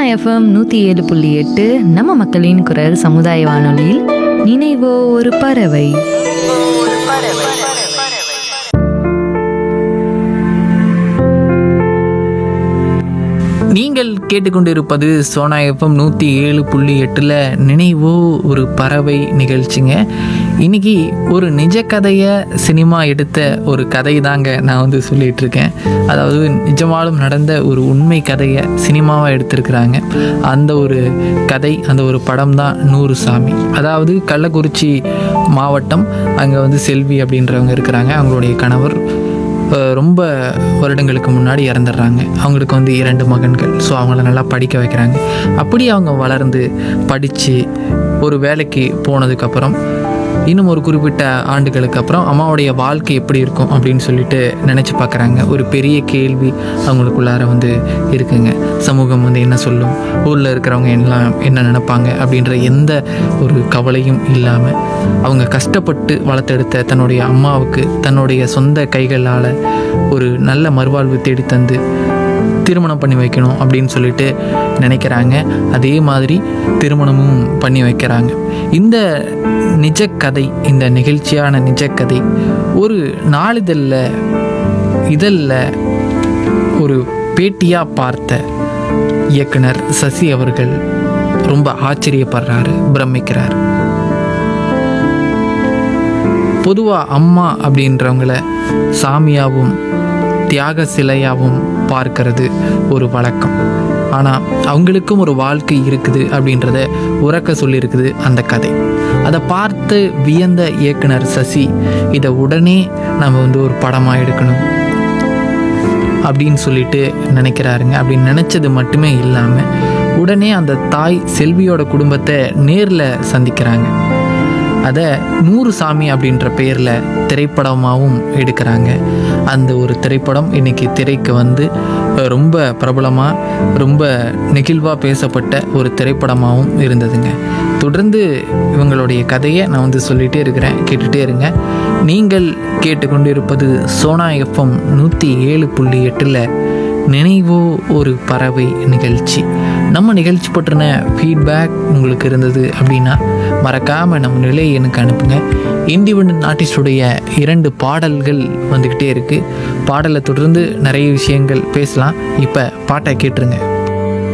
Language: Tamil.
எஃப்எம் நூற்றி ஏழு புள்ளி எட்டு நம்ம மக்களின் குரல் சமுதாய வானொலியில் நினைவோ ஒரு பறவை நீங்கள் கேட்டுக்கொண்டிருப்பது சோனா எஃப்எம் நூற்றி ஏழு புள்ளி எட்டில் நினைவோ ஒரு பறவை நிகழ்ச்சிங்க இன்னைக்கு ஒரு நிஜ கதையை சினிமா எடுத்த ஒரு கதை தாங்க நான் வந்து சொல்லிட்டு இருக்கேன் அதாவது நிஜமாலும் நடந்த ஒரு உண்மை கதையை சினிமாவாக எடுத்திருக்கிறாங்க அந்த ஒரு கதை அந்த ஒரு படம் தான் நூறு சாமி அதாவது கள்ளக்குறிச்சி மாவட்டம் அங்கே வந்து செல்வி அப்படின்றவங்க இருக்கிறாங்க அவங்களுடைய கணவர் அஹ் ரொம்ப வருடங்களுக்கு முன்னாடி இறந்துடுறாங்க அவங்களுக்கு வந்து இரண்டு மகன்கள் ஸோ அவங்கள நல்லா படிக்க வைக்கிறாங்க அப்படி அவங்க வளர்ந்து படித்து ஒரு வேலைக்கு போனதுக்கப்புறம் இன்னும் ஒரு குறிப்பிட்ட ஆண்டுகளுக்கு அப்புறம் அம்மாவுடைய வாழ்க்கை எப்படி இருக்கும் அப்படின்னு சொல்லிட்டு நினச்சி பார்க்குறாங்க ஒரு பெரிய கேள்வி அவங்களுக்குள்ளார வந்து இருக்குங்க சமூகம் வந்து என்ன சொல்லும் ஊரில் இருக்கிறவங்க எல்லாம் என்ன நினைப்பாங்க அப்படின்ற எந்த ஒரு கவலையும் இல்லாமல் அவங்க கஷ்டப்பட்டு வளர்த்தெடுத்த தன்னுடைய அம்மாவுக்கு தன்னுடைய சொந்த கைகளால் ஒரு நல்ல மறுவாழ்வு தேடி தந்து திருமணம் பண்ணி வைக்கணும் அப்படின்னு சொல்லிட்டு நினைக்கிறாங்க அதே மாதிரி திருமணமும் பண்ணி வைக்கிறாங்க இந்த நிஜ கதை இந்த நிகழ்ச்சியான நிஜ கதை ஒரு நாளிதழில் இதழில் ஒரு பேட்டியாக பார்த்த இயக்குனர் சசி அவர்கள் ரொம்ப ஆச்சரியப்படுறாரு பிரமிக்கிறார் பொதுவாக அம்மா அப்படின்றவங்கள சாமியாகவும் தியாக சிலையாகவும் பார்க்கறது ஒரு வழக்கம் ஆனால் அவங்களுக்கும் ஒரு வாழ்க்கை இருக்குது அப்படின்றத உறக்க சொல்லியிருக்குது அந்த கதை அதை பார்த்து வியந்த இயக்குனர் சசி இதை உடனே நம்ம வந்து ஒரு படமாக எடுக்கணும் அப்படின்னு சொல்லிட்டு நினைக்கிறாருங்க அப்படின்னு நினச்சது மட்டுமே இல்லாமல் உடனே அந்த தாய் செல்வியோட குடும்பத்தை நேரில் சந்திக்கிறாங்க அதை நூறு சாமி அப்படின்ற பெயரில் திரைப்படமாகவும் எடுக்கிறாங்க அந்த ஒரு திரைப்படம் இன்னைக்கு திரைக்கு வந்து அஹ், ரொம்ப பிரபலமாக ரொம்ப நெகிழ்வாக பேசப்பட்ட ஒரு திரைப்படமாகவும் இருந்ததுங்க தொடர்ந்து இவங்களுடைய கதையை நான் வந்து சொல்லிகிட்டே இருக்கிறேன் கேட்டுகிட்டே இருங்க நீங்கள் கேட்டுக்கொண்டு இருப்பது சோனா எஃப்எம் நூற்றி ஏழு புள்ளி எட்டில் நினைவோ ஒரு பறவை நிகழ்ச்சி நம்ம நிகழ்ச்சி பற்றின ஃபீட்பேக் உங்களுக்கு இருந்தது அப்படின்னா மறக்காமல் நம்ம நிலை எனக்கு அனுப்புங்க இண்டிபெண்ட் ஆர்டிஸ்டுடைய இரண்டு பாடல்கள் வந்துக்கிட்டே இருக்குது பாடலை தொடர்ந்து நிறைய விஷயங்கள் பேசலாம் இப்போ பாட்டை கேட்டுருங்க